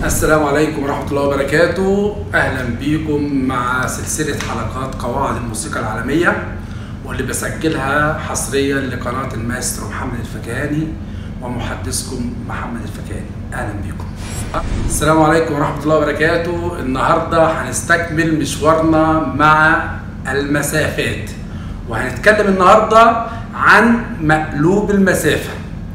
السلام عليكم ورحمة الله وبركاته أهلا بيكم مع سلسلة حلقات قواعد الموسيقى العالمية واللي بسجلها حصريا لقناة المايسترو محمد الفكهاني ومحدثكم محمد الفكهاني أهلا بيكم السلام عليكم ورحمة الله وبركاته النهاردة هنستكمل مشوارنا مع المسافات وهنتكلم النهاردة عن مقلوب المسافة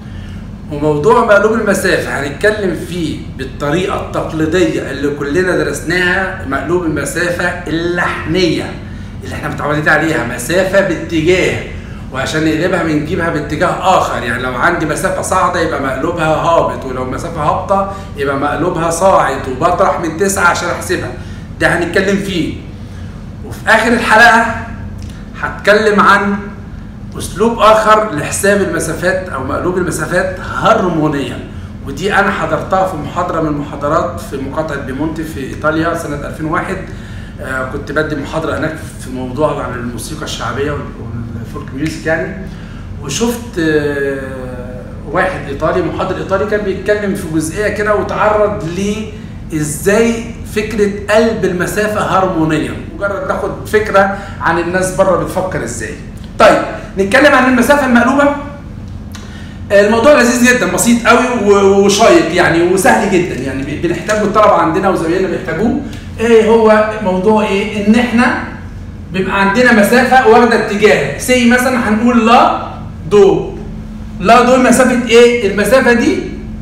وموضوع مقلوب المسافة هنتكلم فيه بالطريقة التقليدية اللي كلنا درسناها مقلوب المسافة اللحنية اللي احنا متعودين عليها مسافة باتجاه وعشان نقلبها بنجيبها باتجاه آخر يعني لو عندي مسافة صاعدة يبقى مقلوبها هابط ولو مسافة هابطة يبقى مقلوبها صاعد وبطرح من تسعة عشان أحسبها ده هنتكلم فيه وفي آخر الحلقة هتكلم عن اسلوب اخر لحساب المسافات او مقلوب المسافات هرمونيا ودي انا حضرتها في محاضره من المحاضرات في مقاطعه بيمونتي في ايطاليا سنه 2001 آه كنت بدي محاضره هناك في موضوع عن الموسيقى الشعبيه والفولك ميوزك يعني وشفت آه واحد ايطالي محاضر ايطالي كان بيتكلم في جزئيه كده وتعرض لي ازاي فكره قلب المسافه هرمونيا مجرد ناخد فكره عن الناس بره بتفكر ازاي طيب نتكلم عن المسافه المقلوبه الموضوع لذيذ جدا بسيط قوي وشيق يعني وسهل جدا يعني بنحتاجه الطلبه عندنا وزمايلنا بيحتاجوه ايه هو موضوع ايه ان احنا بيبقى عندنا مسافه واخده اتجاه سي مثلا هنقول لا دو لا دو مسافه ايه المسافه دي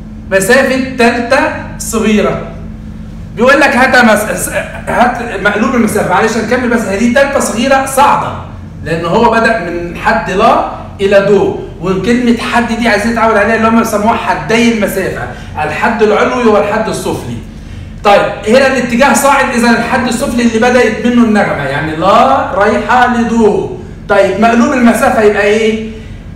مسافه ثالثه صغيره بيقول لك هات مس... هات مقلوب المسافه معلش نكمل بس هذه ثالثه صغيره صاعده لان هو بدا من حد لا الى دو وكلمه حد دي عايزين نتعود عليها اللي هم بيسموها حدي المسافه الحد العلوي والحد السفلي طيب هنا الاتجاه صاعد اذا الحد السفلي اللي بدات منه النغمه يعني لا رايحه لدو طيب مقلوب المسافه يبقى ايه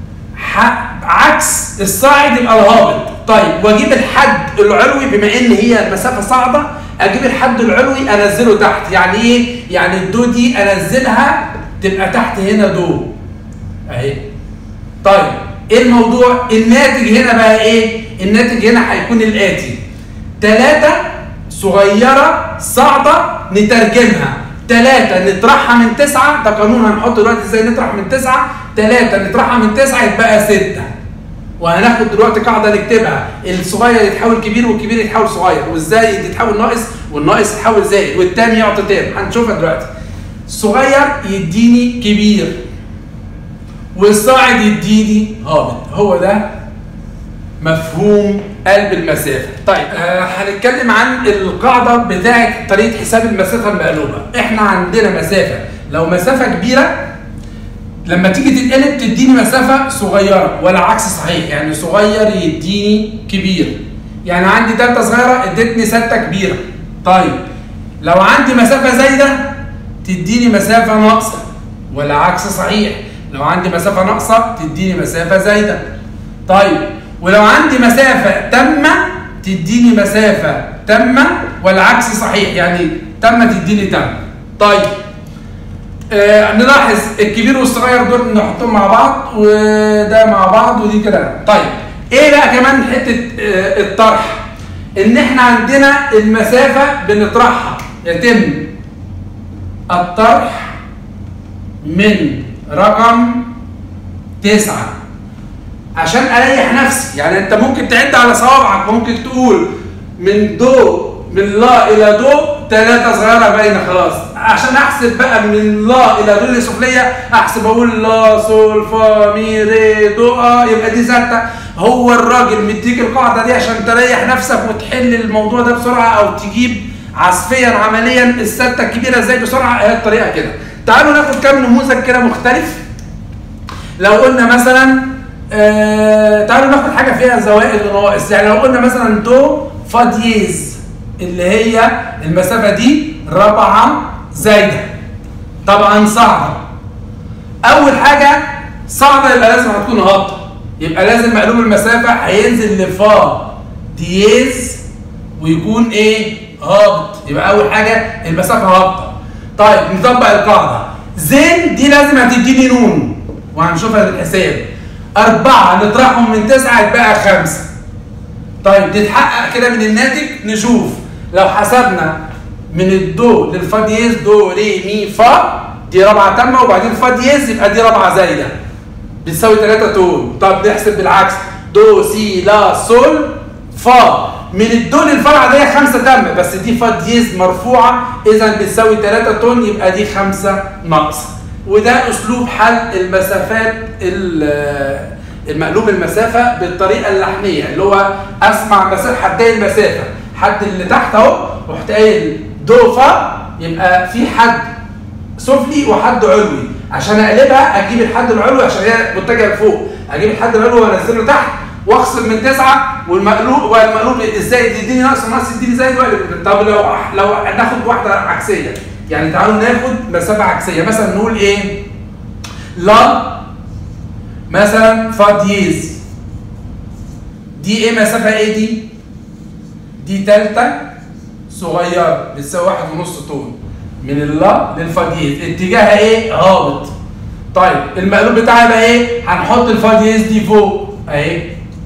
عكس الصاعد يبقى الهابط طيب واجيب الحد العلوي بما ان هي المسافه صاعده اجيب الحد العلوي انزله تحت يعني ايه يعني الدو دي انزلها تبقى تحت هنا دو اهي طيب ايه الموضوع الناتج هنا بقى ايه الناتج هنا هيكون الاتي ثلاثة صغيرة صاعدة نترجمها ثلاثة نطرحها من تسعة ده قانون هنحط دلوقتي ازاي نطرح من تسعة ثلاثة نطرحها من تسعة يتبقى ستة وهناخد دلوقتي قاعدة نكتبها الصغير يتحول كبير والكبير يتحول صغير والزايد يتحول ناقص والناقص يتحول زائد والتاني يعطي تاني هنشوفها دلوقتي صغير يديني كبير والصاعد يديني هابط هو ده مفهوم قلب المسافة طيب آه هنتكلم عن القاعدة بتاعة طريقة حساب المسافة المقلوبة احنا عندنا مسافة لو مسافة كبيرة لما تيجي تتقلب تديني مسافة صغيرة ولا عكس صحيح يعني صغير يديني كبير يعني عندي تالتة صغيرة ادتني ستة كبيرة طيب لو عندي مسافة زايدة تديني مسافة ناقصة ولا عكس صحيح لو عندي مسافة ناقصة تديني مسافة زايدة طيب ولو عندي مسافة تامة تديني مسافة تامة والعكس صحيح يعني تامة تديني تامة طيب آه نلاحظ الكبير والصغير دول نحطهم مع بعض وده مع بعض ودي كده طيب ايه بقى كمان حتة آه الطرح ان احنا عندنا المسافة بنطرحها يتم الطرح من رقم تسعة عشان اريح نفسي يعني انت ممكن تعد على صوابعك ممكن تقول من دو من لا الى دو ثلاثة صغيرة باينة خلاص عشان احسب بقى من لا الى دو السفلية احسب اقول لا سول فا مي ري دو اه يبقى دي ستة هو الراجل مديك القاعدة دي عشان تريح نفسك وتحل الموضوع ده بسرعة او تجيب عصفيا عمليا الستة الكبيرة ازاي بسرعة هي الطريقة كده تعالوا ناخد كام نموذج كده مختلف لو قلنا مثلا آه تعالوا ناخد حاجه فيها زوائد ونواقص يعني لو قلنا مثلا دو فا دييز اللي هي المسافه دي رابعه زايده طبعا صعبه اول حاجه صعبه يبقى لازم هتكون هابطه يبقى لازم مقلوب المسافه هينزل لفا دييز ويكون ايه هابط يبقى اول حاجه المسافه هابطه طيب نطبق القاعده زين دي لازم هتديني نون وهنشوفها بالحساب أربعة نطرحهم من تسعة يتبقى خمسة طيب تتحقق كده من الناتج نشوف لو حسبنا من الدو للفا دييز دو ري مي فا دي رابعه تامه وبعدين فا دييز يبقى دي رابعه زايده بتساوي 3 تون طب نحسب بالعكس دو سي لا سول فا من الدو للفا العاديه 5 تامه بس دي فا دييز مرفوعه اذا بتساوي 3 تون يبقى دي 5 ناقصه وده اسلوب حل المسافات ال- المقلوب المسافه بالطريقه اللحنيه اللي هو اسمع مسافه حدي المسافه حد اللي تحت اهو رحت قايل دو فا يبقى في حد سفلي وحد علوي عشان اقلبها اجيب الحد العلوي عشان هي متجهه لفوق اجيب الحد العلوي وانزله تحت واخصم من تسعه والمقلوب والمقلوب ازاي يديني ناقص ناقص يديني زايد واقلب طب لو لو ناخد واحده عكسيه يعني تعالوا ناخد مسافه عكسيه مثلا نقول ايه؟ لا مثلا فا دييز دي ايه مسافه ايه دي؟ دي تالتة صغيرة بتساوي واحد ونص طول من اللا للفا دييز اتجاهها ايه؟ هابط طيب المقلوب بتاعها بقى ايه؟ هنحط الفا دييز دي فوق اهي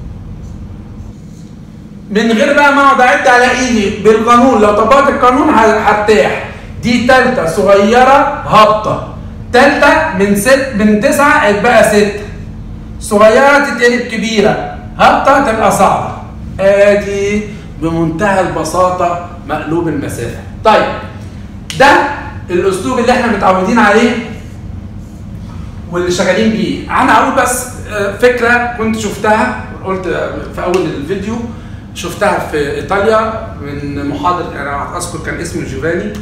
من غير بقى ما اقعد اعد على ايدي بالقانون لو طبقت القانون ه- هرتاح دي تالتة صغيرة هابطة تالتة من ست من تسعة اتبقى ستة صغيرة تتقلب كبيرة هابطة تبقى صعبة ادي بمنتهى البساطة مقلوب المسافة طيب ده الاسلوب اللي احنا متعودين عليه واللي شغالين بيه انا اقول بس آه، فكره كنت شفتها قلت في اول الفيديو شفتها في ايطاليا من محاضر انا اذكر كان اسمه جيفاني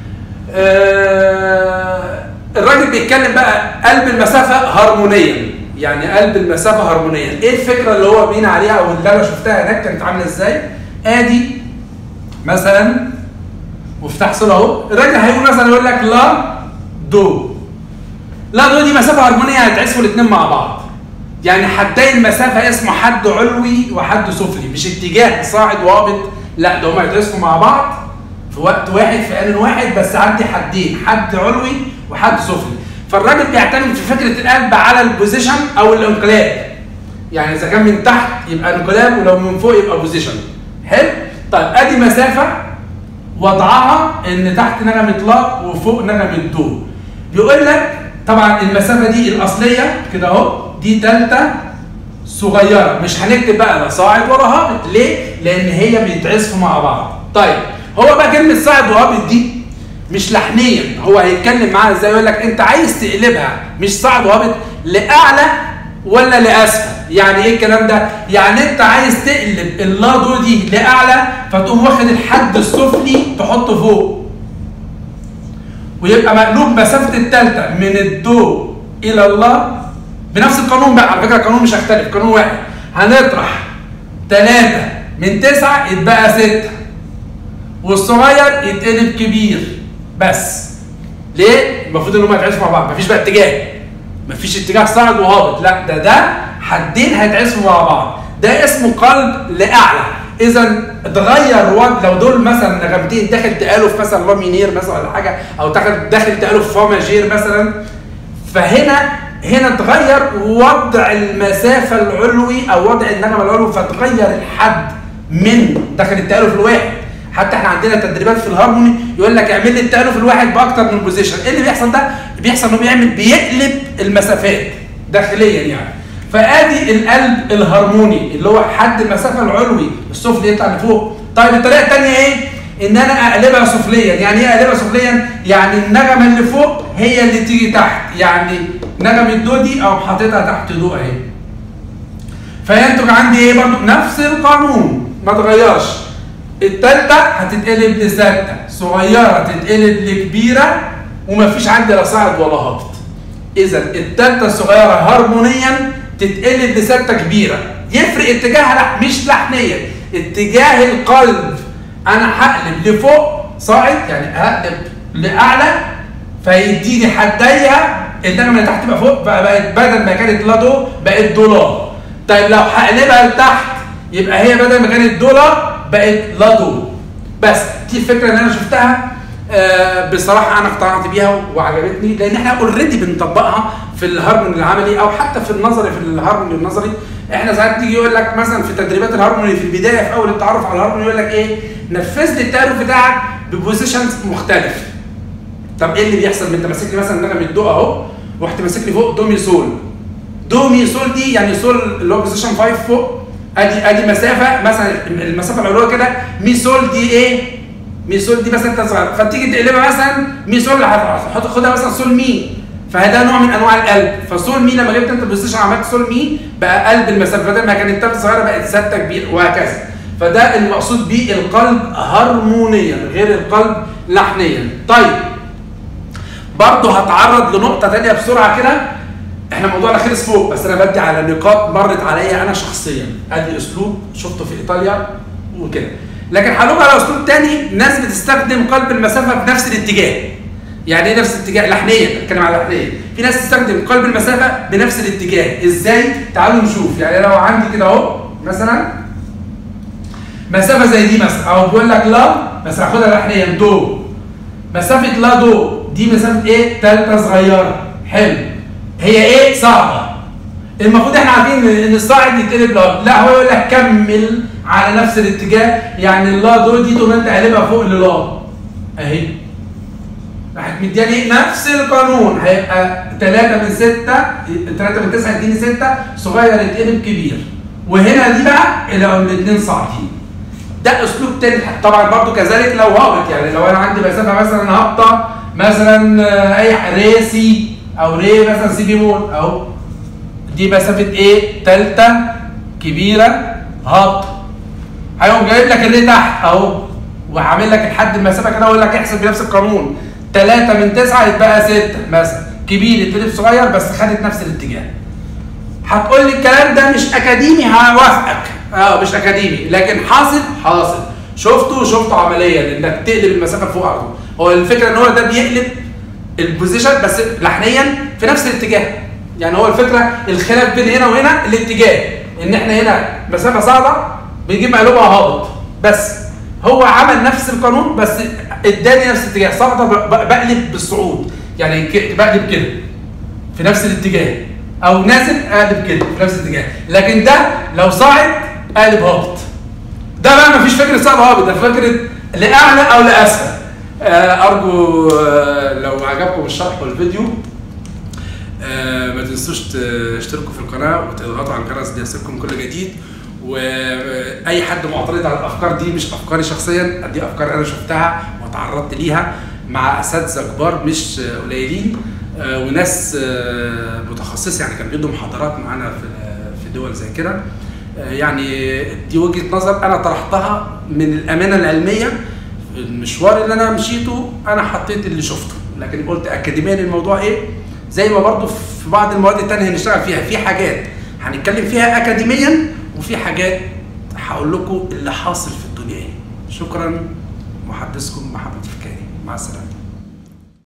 آه، الراجل بيتكلم بقى قلب المسافه هارمونيا يعني قلب المسافه هارمونيا ايه الفكره اللي هو بينا عليها او اللي انا شفتها هناك كانت عامله ازاي ادي مثلا مفتاح صله اهو الراجل هيقول مثلا يقول لك لا دو لا دول دي مسافه هارمونيه هيتعزفوا الاثنين مع بعض يعني حدي المسافه اسمه حد علوي وحد سفلي مش اتجاه صاعد وهابط لا ده هم هيتعزفوا مع بعض في وقت واحد في ان واحد بس عندي حدين حد علوي وحد سفلي فالراجل بيعتمد في فكره القلب على البوزيشن او الانقلاب يعني اذا كان من تحت يبقى انقلاب ولو من فوق يبقى بوزيشن حلو طيب ادي مسافه وضعها ان تحت نغمه لا وفوق نغمه دو بيقول لك طبعا المسافه دي الاصليه كده اهو دي تالتة صغيره مش هنكتب بقى لا صاعد ولا هابط ليه؟ لان هي بيتعزفوا مع بعض طيب هو بقى كلمه صاعد وهابط دي مش لحنيا هو هيتكلم معاها ازاي يقول لك انت عايز تقلبها مش صاعد وهابط لاعلى ولا لاسفل يعني ايه الكلام ده يعني انت عايز تقلب اللا دو دي لاعلى فتقوم واخد الحد السفلي تحطه فوق ويبقى مقلوب مسافه الثالثه من الدو الى الله بنفس القانون بقى على فكره القانون مش هيختلف قانون واحد هنطرح ثلاثه من تسعه يتبقى سته والصغير يتقلب كبير بس ليه؟ المفروض ان هم يتعزفوا مع بعض مفيش بقى اتجاه مفيش اتجاه صاعد وهابط لا ده ده حدين هيتعزفوا مع بعض ده اسمه قلب لاعلى اذا اتغير وضع لو دول مثلا نغمتين داخل تالف مثلا لا مينير مثلا ولا حاجه او داخل داخل تالف فا ماجير مثلا فهنا هنا اتغير وضع المسافه العلوي او وضع النغمه العلوي فتغير الحد من داخل التالف الواحد حتى احنا عندنا تدريبات في الهارموني يقول لك اعمل لي التالف الواحد باكتر من بوزيشن ايه اللي بيحصل ده بيحصل انه بيعمل بيقلب المسافات داخليا يعني فادي القلب الهارموني اللي هو حد المسافه العلوي السفلي يطلع لفوق طيب الطريقه الثانيه ايه ان انا اقلبها سفليا يعني ايه اقلبها سفليا يعني النغمه اللي فوق هي اللي تيجي تحت يعني نغمه دو دي او حاططها تحت دو اهي فينتج عندي ايه برضو نفس القانون ما اتغيرش التالتة هتتقلب لستة صغيرة تتقلب لكبيرة ومفيش عندي لا صاعد ولا هابط إذا التالتة الصغيرة هارمونيا تتقلب لستة كبيرة يفرق اتجاهها لا مش لحنيا اتجاه القلب أنا هقلب لفوق صاعد يعني هقلب لأعلى فيديني حديها النغمة اللي تحت تبقى فوق بقى بقت بدل ما كانت لا دو بقت دو لا طيب لو هقلبها لتحت يبقى هي بدل ما كانت دو لا بقت لا دو بس دي الفكره اللي انا شفتها آه، بصراحه انا اقتنعت بيها وعجبتني لان احنا اوريدي بنطبقها في الهارموني العملي او حتى في النظري في الهارموني النظري احنا ساعات تيجي يقول لك مثلا في تدريبات الهارموني في البدايه في اول التعرف على الهارموني يقول لك ايه نفذ لي التعرف بتاعك ببوزيشنز مختلف طب ايه اللي بيحصل انت ماسك لي مثلا نغمه دو اهو ورحت ماسك لي فوق دو مي سول دو مي سول دي يعني سول اللي هو بوزيشن 5 فوق ادي ادي مسافه مثلا المسافه العلويه كده مي سول دي ايه مي سول دي مثلا انت صغير فتيجي تقلبها مثلا مي سول هتحط خدها مثلا سول مي فهذا نوع من انواع القلب فسول مي لما جبت انت البوزيشن عملت سول مي بقى قلب المسافه بدل ما كانت تالتة صغيره بقت سته كبير وهكذا فده المقصود بيه القلب هارمونيا غير القلب لحنيا طيب برضه هتعرض لنقطه ثانيه بسرعه كده احنا موضوعنا خلص فوق بس انا بدي على نقاط مرت عليا انا شخصيا ادي اسلوب شفته في ايطاليا وكده لكن هنقول على اسلوب تاني ناس بتستخدم قلب المسافه في نفس الاتجاه يعني ايه نفس الاتجاه لحنيا بتكلم على لحنيا في ناس تستخدم قلب المسافه بنفس الاتجاه ازاي تعالوا نشوف يعني لو عندي كده اهو مثلا مسافه زي دي مثلا او بيقول لك لا بس هاخدها لحنيا دو مسافه لا دو دي مسافه ايه ثالثه صغيره حلو هي ايه صعبه المفروض احنا عارفين ان الصاعد يتقلب لا لا هو يقول لك كمل على نفس الاتجاه يعني اللا دو دي تقوم انت قلبها فوق للا اهي راحت مدياني نفس القانون هيبقى 3 من 6 3 من 9 يديني 6 صغير يتقلب كبير وهنا دي بقى لو الاثنين صاعدين ده اسلوب تاني طبعا برضو كذلك لو هابط يعني لو انا عندي مسافه مثلا هابطه مثلا آه، اي ري سي او ري مثلا سي بيمول اهو دي مسافه ايه؟ ثالثه كبيره هابطه هيقوم جايب لك الري تحت اهو وعامل لك لحد المسافه كده ويقول لك احسب بنفس القانون 3 من 9 يتبقى 6 مثلا كبير يتقلب صغير بس خدت نفس الاتجاه هتقول لي الكلام ده مش اكاديمي هوافقك اه مش اكاديمي لكن حاصل حاصل شفته شفته عمليا انك تقلب المسافه فوق على طول هو الفكره ان هو ده بيقلب البوزيشن بس لحنيا في نفس الاتجاه يعني هو الفكره الخلاف بين هنا وهنا الاتجاه ان احنا هنا مسافه صاعده بنجيب مقلوبها هابط بس هو عمل نفس القانون بس اداني نفس الاتجاه صاعده ب- ب- بقلب بالصعود يعني ك- بقلب كده في نفس الاتجاه او نازل اقلب كده في نفس الاتجاه لكن ده لو صاعد اقلب هابط ده بقى مفيش فكره صعب هابط ده فكره لاعلى او لاسفل آه، ارجو آه، لو عجبكم الشرح والفيديو آه، ما تنسوش تشتركوا في القناه وتضغطوا على الجرس ليصلكم كل جديد واي حد معترض على الافكار دي مش افكاري شخصيا دي افكار انا شفتها وتعرضت ليها مع اساتذه كبار مش آه، قليلين آه، وناس آه، متخصصه يعني كان بيدوا محاضرات معانا في في دول زي كده آه، يعني دي وجهه نظر انا طرحتها من الامانه العلميه المشوار اللي انا مشيته انا حطيت اللي شفته لكن قلت اكاديميا الموضوع ايه زي ما برضو في بعض المواد التانية هنشتغل فيها في حاجات هنتكلم فيها اكاديميا وفي حاجات هقول لكم اللي حاصل في الدنيا ايه شكرا محدثكم محمد فكاري مع السلامه